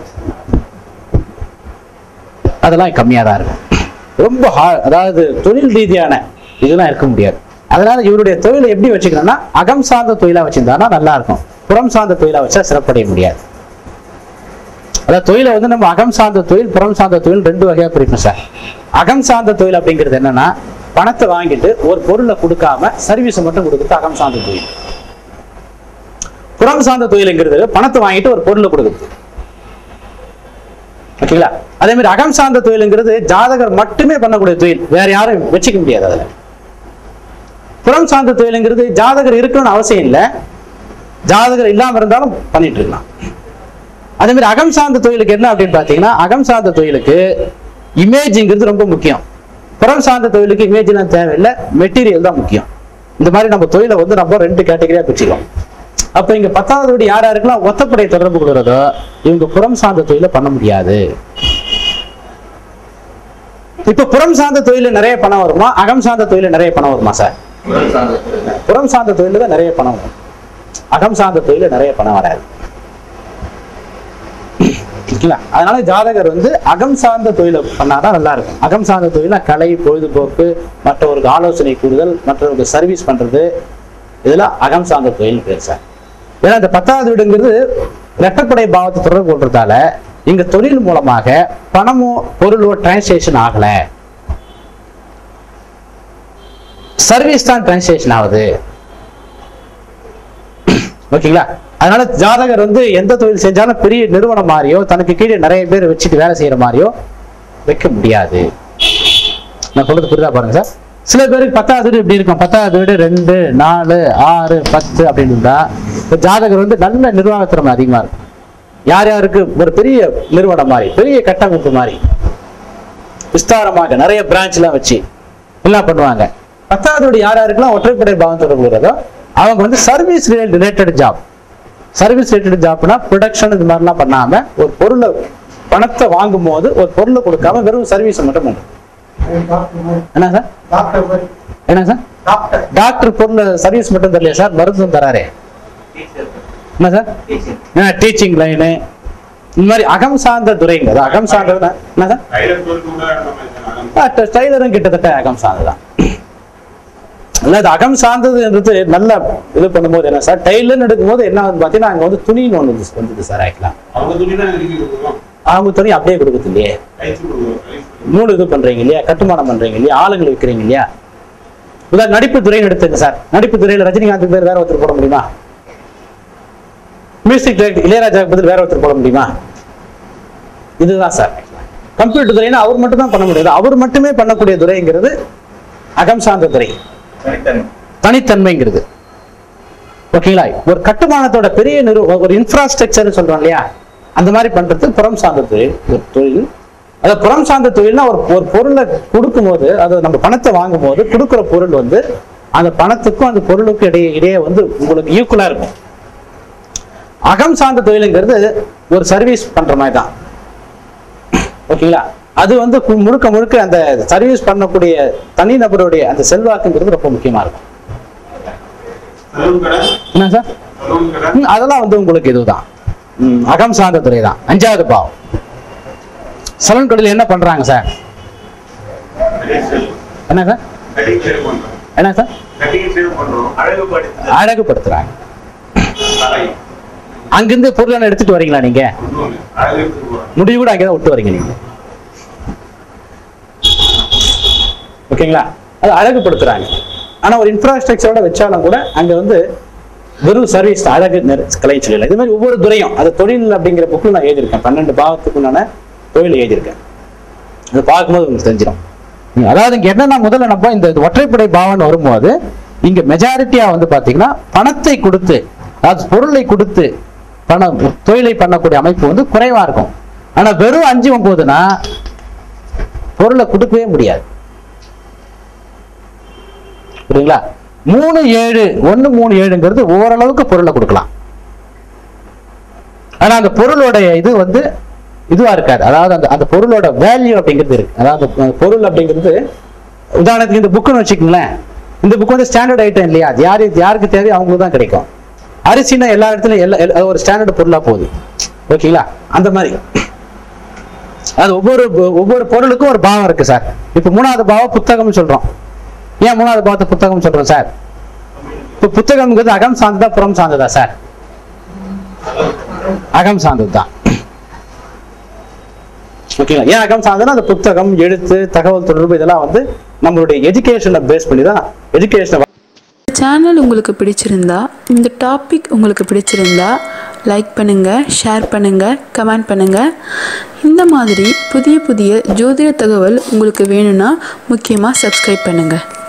அதெல்லாம் கம்மியா தான் இருக்கும் ரொம்ப hard- அதாவது தொழில் ரீதியான இதெல்லாம் இருக்க முடியாது அதனால இவருடைய தொழிலை எப்படி வச்சுக்கணும்னா அகம் சார்ந்த தொழிலா வச்சிருந்தாருன்னா நல்லா இருக்கும் புறம் சார்ந்த தொழிலா வச்சா சிறப்படைய முடியாது அதாவது தொழிலை வந்து நம்ம அகம் சார்ந்த தொழில் புறம் சார்ந்த தொழில் ரெண்டு வகையா பிரிக்கணும் சார் அகம் சார்ந்த தொழில் அப்படிங்கிறது என்னன்னா பணத்தை வாங்கிட்டு ஒரு பொருளை கொடுக்காம சர்வீஸ் மட்டும் கொடுக்குறது அகம் சார்ந்த தொழில் புறம் சார்ந்த தொழிலுங்கிறது பணத்தை வாங்கிட்டு ஒரு பொருளை கொடுக்குறது ஓகேங்களா அதே மாதிரி அகம் சார்ந்த தொழிலுங்கிறது ஜாதகர் மட்டுமே பண்ணக்கூடிய தொழில் வேற யாரும் வச்சுக்க முடியாது அதுல புறம் சார்ந்த தொழிலுங்கிறது ஜாதகர் இருக்கணும்னு அவசியம் இல்லை ஜாதகர் இல்லாம இருந்தாலும் பண்ணிட்டு இருக்கலாம் அதே மாதிரி அகம் சார்ந்த தொழிலுக்கு என்ன அப்படின்னு பாத்தீங்கன்னா அகம் சார்ந்த தொழிலுக்கு இமேஜ்ங்கிறது ரொம்ப முக்கியம் புறம் சார்ந்த தொழிலுக்கு இமேஜ்லாம் தேவையில்லை மெட்டீரியல் தான் முக்கியம் இந்த மாதிரி நம்ம தொழிலை வந்து நம்ம ரெண்டு கேட்டகரியா பிரிச்சுக்கலாம் அப்ப இங்க பத்தாவது வீடு யார் யாருக்கெல்லாம் ஒத்தப்படை தொடர்பு கொள்கிறதோ இவங்க புறம் சார்ந்த தொழிலை பண்ண முடியாது இப்ப புறம் சார்ந்த தொழில நிறைய பணம் வருமா அகம் சார்ந்த தொழில நிறைய பணம் வருமா சார் புறம் சார்ந்த தொழில தான் நிறைய பணம் வரும் அகம் சார்ந்த தொழில நிறைய பணம் வராது ஓகேங்களா அதனால ஜாதகர் வந்து அகம் சார்ந்த தொழிலை பண்ணாதான் நல்லா இருக்கும் அகம் சார்ந்த தொழில கலை பொழுதுபோக்கு மற்றவருக்கு ஆலோசனை கூறுதல் மற்றவருக்கு சர்வீஸ் பண்றது இதெல்லாம் அகம் சார்ந்த தொழில் பேர் சார் ஏன்னா இந்த பத்தாவது வீடுங்கிறது ரெட்டப்படை பாவத்தை தொடர்பு கொள்றதால இங்க தொழில் மூலமாக பணமோ பொருளோ டிரான்ஸ்லேஷன் ஆகல சர்வீஸ் தான் டிரான்ஸ்லேஷன் ஆகுது ஓகேங்களா அதனால ஜாதகர் வந்து எந்த தொழில் செஞ்சாலும் பெரிய நிறுவனம் மாதிரியோ தனக்கு கீழே நிறைய பேர் வச்சுட்டு வேலை செய்யற மாதிரியோ வைக்க முடியாது நான் சொல்றது புரியுதா பாருங்க சார் சில பேருக்கு பத்தாவது வீடு இப்படி இருக்கும் பத்தாவது வீடு ரெண்டு நாலு ஆறு பத்து அப்படின்னு இருந்தா இப்ப ஜாதகர் வந்து நல்ல நிர்வாக திறமை அதிகமா இருக்கும் யார் யாருக்கு ஒரு பெரிய நிறுவனம் மாதிரி பெரிய கட்டமைப்பு மாதிரி விஸ்தாரமாக நிறைய பிரான்ச் எல்லாம் வச்சு எல்லாம் பண்ணுவாங்க பத்தாவது வீடு யார் யாருக்கெல்லாம் ஒற்றைப்படை பாவம் தொடர்பு உள்ளதோ அவங்க வந்து service related job service related ஜாப்னா ப்ரொடக்ஷன் இது மாதிரிலாம் பண்ணாம ஒரு பொருளை பணத்தை வாங்கும் போது ஒரு பொருளை கொடுக்காம வெறும் சர்வீஸ் மட்டும் பண்ணுறது டாக்டர் மாதிரி என்ன சார் டாக்டர் மாதிரி என்ன சார் டாக்டர் டாக்டர் பொருள் சர்வீஸ் மட்டும் தெரியல சார் மருந்தும் தராரே என்ன சார் டீச்சிங் லைனு இந்த மாதிரி அகம் சார்ந்த துறைங்க அது அகம் சார்ந்தது என்ன சார் ஸ்டைலரும் கிட்டத்தட்ட அகம் சார்ந்ததுதான் இல்ல அது அகம் சார்ந்ததுன்றது நல்லா இது பண்ணும்போது என்ன சார் டைலர்னு எடுக்கும்போது என்ன வந்து பாத்தீங்கன்னா அங்க வந்து துணின்னு ஒண்ணு வந்து- வந்தது சார் ஆக்சுவலா அவங்க துணி தான் எனக்கு கொடுக்குறோம் அவங்க துணி அப்படியே கொடுக்குது இல்லையே தைச்சு கொடுக்குறோம் தைச்சு கொடுக்குறோம். நூல் இது பண்றீங்க இல்லையா கட்டுமானம் பண்றீங்க இல்லையா ஆளுங்களை விற்கிறீங்க இல்லையா உதாரணம் நடிப்பு துறைன்னு எடுத்துங்க சார் நடிப்பு துறையில ரஜினிகாந்த் பேர் வேற ஒருத்தர் போட முடியுமா மியூசிக் டைரக்டர் இளையராஜா பதில் வேற ஒருத்தர் போட முடியுமா இதுதான் சார் கம்ப்யூட்டர் துறைன்னா அவர் மட்டும் தான் பண்ண முடியாது அவர் மட்டுமே பண்ணக்கூடிய துறைங்கிறது அகம் சார்ந்த துறை தனித்தன்மை தனித்தன்மைங்கிறது ஓகேங்களா ஒரு கட்டுமானத்தோட பெரிய நிறு ஒரு இன்ஃப்ராஸ்ட்ரக்சர் சொல்றோம் இல்லையா அந்த மாதிரி பண்றது புறம் சார்ந்த தொழில் ஒரு தொழில் அது புறம் சார்ந்த தொழில்னா ஒரு ஒரு பொருளை கொடுக்கும்போது அது நம்ம பணத்தை வாங்கும் போது கொடுக்குற பொருள் வந்து அந்த பணத்துக்கும் அந்த பொருளுக்கும் இடையே இடையே வந்து உங்களுக்கு ஈக்குவலா இருக்கும் அகம் சார்ந்த தொழிலுங்கிறது ஒரு சர்வீஸ் பண்ற மாதிரி தான் ஓகேங்களா அது வந்து கு- முழுக்க முழுக்க அந்த சர்வீஸ் பண்ணக்கூடிய தனிநபருடைய அந்த செல்வாக்குங்கிறது ரொம்ப முக்கியமா இருக்கும் சலூன் கடை என்ன சார் சலூன் கடை ம், அதெல்லாம் வந்து உங்களுக்கு இதுதான் ம், அகம் சார்ந்த துறை தான் அஞ்சாவது பாவம் சலூன் கடையில் என்ன பண்றாங்க சார் கட்டிங் சேல் என்ன சார் கட்டிங் சேல் பண்றோம் என்ன சார் கட்டிங் சேல் பண்றோம் அழகுபடுத்து அழகுபடுத்துறாங்க தலை அங்கிருந்து பொருளை எடுத்துட்டு வரீங்களா நீங்க இன்னொன்னு அழகு போறோம் முடிவு கூட அங்கேதான் விட்டு வரீங்க நீங்க ஓகேங்களா அது அழகுபடுத்துறாங்க ஆனா ஒரு இன்ஃப்ராஸ்ட்ரக்சரோட வச்சாலும் கூட அங்க வந்து வெறும் சர்வீஸ் அழகு நிற- கலை சொல்லல இது மாதிரி ஒவ்வொரு துறையும் அது தொழில் அப்படிங்கிற புக்கில் நான் எழுதியிருக்கேன் பன்னெண்டு பாவத்துக்குண்டான தொழில் எழுதியிருக்கேன் அது பார்க்கும்போது உங்களுக்கு தெரிஞ்சிடும் ம், அதாவது இங்க என்னன்னா முதல்ல நம்ம இந்த ஒற்றைப்படை பாவம்னு வரும்போது இங்க மெஜாரிட்டியா வந்து பாத்தீங்கன்னா பணத்தை கொடுத்து அதாவது பொருளை கொடுத்து பணம் தொழிலை பண்ணக்கூடிய அமைப்பு வந்து குறைவா இருக்கும் ஆனா வெறும் அஞ்சு ஒன்பதுனா பொருளை கொடுக்கவே முடியாது புரியுங்களா மூணு ஏழு ஒண்ணு மூணு ஏழுங்கிறது ஓரளவுக்கு பொருளை கொடுக்கலாம் ஆனா அந்த பொருளோட இது வந்து இதுவா இருக்காது அதாவது அந்த அந்த பொருளோட வேல்யூ அப்படிங்கிறது இருக்கு அதாவது அந்த பொருள் அப்படிங்கிறது உதாரணத்துக்கு இந்த புக்குன்னு வச்சுக்கோங்களேன் இந்த புக் வந்து ஸ்டாண்டர்ட் ஐட்டம் இல்லையா அது யாரு யாருக்கு தேவையோ அவங்களுக்கு தான் கிடைக்கும் அரிசினா எல்லா இடத்துலயும் எல்லா எல்லா- ஒரு ஸ்டாண்டர்ட் பொருளா போகுது ஓகேங்களா அந்த மாதிரி அது ஒவ்வொரு ஒவ்வொரு பொருளுக்கும் ஒரு பாவம் இருக்கு சார் இப்போ மூணாவது பாவம் புத்தகம்னு சொல்றோம் ஏன் மூணாவது பாவத்தை புத்தகம் சொல்றோம் சார் இப்போ புத்தகம்ங்கிறது அகம் சார்ந்ததா புறம் சார்ந்ததா சார் அகம் சார்ந்தது தான் ஓகேங்களா ஏன் அகம் சார்ந்ததுன்னா அந்த புத்தகம் எழுத்து தகவல் தொடர்பு இதெல்லாம் வந்து நம்மளுடைய எஜுகேஷனை பேஸ் பண்ணி தான் எஜுகேஷனை சேனல் உங்களுக்கு பிடிச்சிருந்தா இந்த டாபிக் உங்களுக்கு பிடிச்சிருந்தா லைக் பண்ணுங்கள் ஷேர் பண்ணுங்கள் கமெண்ட் பண்ணுங்கள் இந்த மாதிரி புதிய புதிய ஜோதிட தகவல் உங்களுக்கு வேணும்னா முக்கியமாக சப்ஸ்கிரைப் பண்ணுங்கள்